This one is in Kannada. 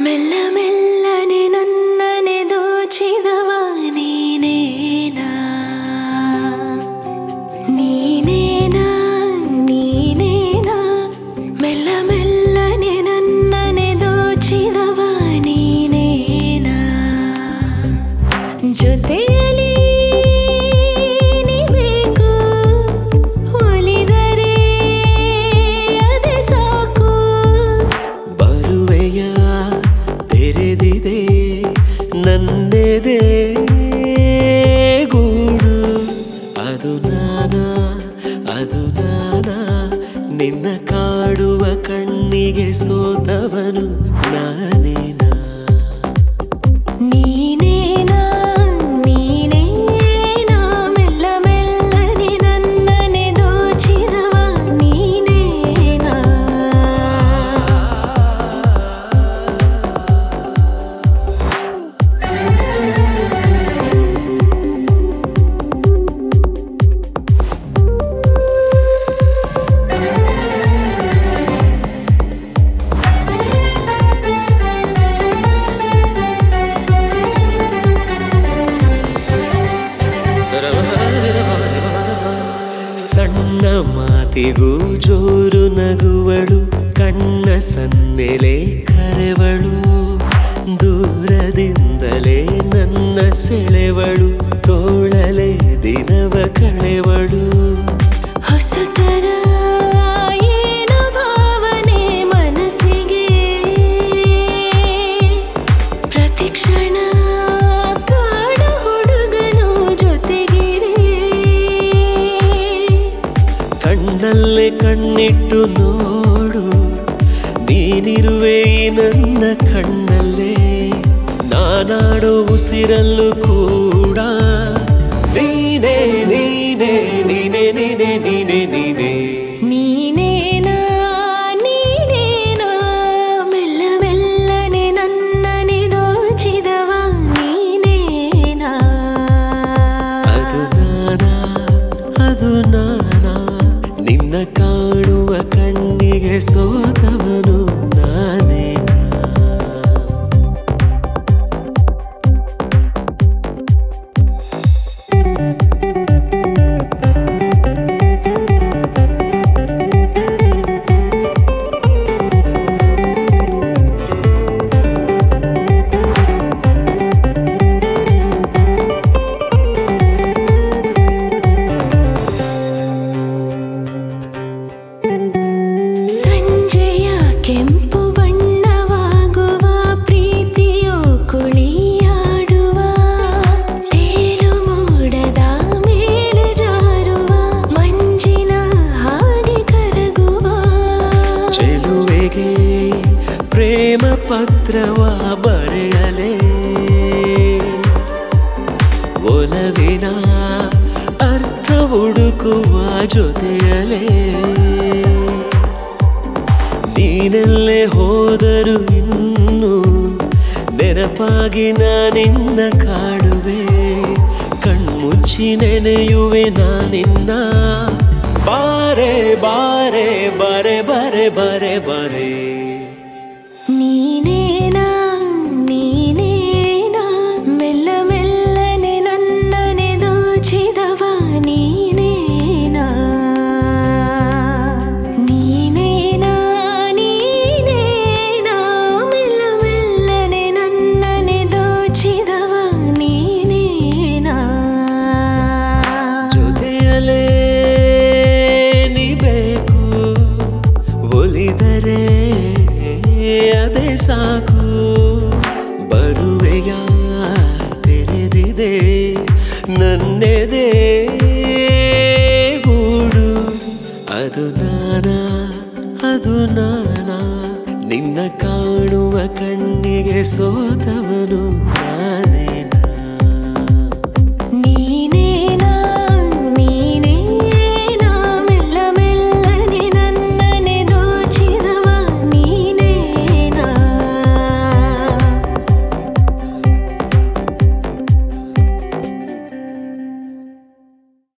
ಮೆಲ್ಲ ಮೆಲ್ಲನೆ ನನ್ನನೆ ದೋಚಿದವ ನೀನೇನಾ ನೀನೇನಾ ನೀನೇನಾ ಮೆಲ್ಲ ಮೆಲ್ಲನೆ ನನ್ನನೆ ದೋಚಿದವ ನೀನೇನಾ ಜೊತೆಯಲ್ಲಿ ನೀ ಬೇಕು ಒಲಿದರೆ ಅದೇ ಸಾಕು ಬರುವೆಯ ತೆರೆದಿದೆ ನನ್ನೆದೆ ಗೂಡು ಅದು ನಾನಾ ಅದು ನಾನಾ ನಿನ್ನ ಕಾಡುವ ಕಣ್ಣಿಗೆ ಸೋತವನು ನಾನೇನಾ ನೀನೇನಾ ನೀನೇನಾ ಮೆಲ್ಲ ಮೆಲ್ಲನೆ ನನ್ನನೆ ದೋಚಿದವ ನೀನೇನಾ ಸಣ್ಣ ಮಾತಿಗೂ ಜೋರು ನಗುವಳು ಕಣ್ಣ ಸನ್ನೆಲೆ ಕರೆವಳು ದೂರದಿಂದಲೇ ನನ್ನ ಸೆಳೆವಳು ತೋಳಲೆ ದಿನವ ಕಳೆವಳು ಹೊಸತರ ಏನು ಭಾವನೆ ಮನಸ್ಸಿಗೆ ಪ್ರತಿಕ್ಷಣ ಕಾಡ ಹುಡುಗನು ಜೊತೆಗಿರೇ ಕಣ್ಣಲ್ಲೇ ಕಣ್ಣಿಟ್ಟು ನೋಡು ನೀನಿರುವೆ ಈ ನನ್ನ ಕಣ್ಣಲ್ಲೇ ನಾನಾಡೋ ಉಸಿರಲ್ಲೂ ಕೂಡ ನೀನೇ ನೀನೇ ನೀನೇ ನೀನೇ ನೀನೇ ನೀನೇ ನೀನೇನಾ ನೀನೇನಾ ಮೆಲ್ಲ ಮೆಲ್ಲನೆ ನನ್ನನೆ ದೋಚಿದವ ನೀನೇನಾ ಅದು ನಾನಾ ಅದು ನಾನಾ ನಿನ್ನ ಕಾಣುವ ಕಣ್ಣಿಗೆ ಸೋತವನು ನಾನೇನಾ ಸಂಜೆಯ ಕೆಂಪು ಬಣ್ಣವಾಗುವ ಪ್ರೀತಿಯೋ ಕುಳಿಯಾಡುವ ತೇಲು ಮೋಡದ ಮೇಲೆ ಜಾರುವ ಮಂಜಿನ ಹಾಗೆ ಕರಗುವ ಚೆಲುವೆಗೆ ಪ್ರೇಮ ಪತ್ರವ ಬರೆಯಲೇ ಒಲವಿನ ಅರ್ಥ ಹುಡುಕುವ ಜೊತೆಯಲೇ ನೀನೆಲ್ಲೇ ಹೋದರು ಇನ್ನು ನೆನಪಾಗಿ ನಾನಿನ್ನ ಕಾಡುವೆ ಕಣ್ಮುಚ್ಚಿ ನೆನೆಯುವೆ ನಾನಿನ್ನ ಬಾರೆ ಬಾರೆ ಬರೆ ಬರೆ ಬರೆ ಬರೆ ನೀನೇನಾ ನೀನೇನಾ ಮೆಲ್ಲ ಮೆಲ್ಲನೆ ನನ್ನನೆ ದೋಚಿದವ ನೀನೇನಾ ನೀನೇನಾ ನೀನೇನಾ ಮೆಲ್ಲ ಮೆಲ್ಲನೆ ನನ್ನನೆ ದೋಚಿದವ ನೀನೇನಾ ಜೊತೆಯಲೇ ನೀ ಬೇಕು ಒಲಿದರೆ ಅದೇ ಸಾಕು ಬರುವೆಯ ತೆರೆದಿದೆ ನನ್ನೆದೆ ಗೂಡು ಅದು ನಾನಾ ಅದು ನಾನಾ ನಿನ್ನ ಕಾಣುವ ಕಣ್ಣಿಗೆ ಸೋತವನು ನಾನೇ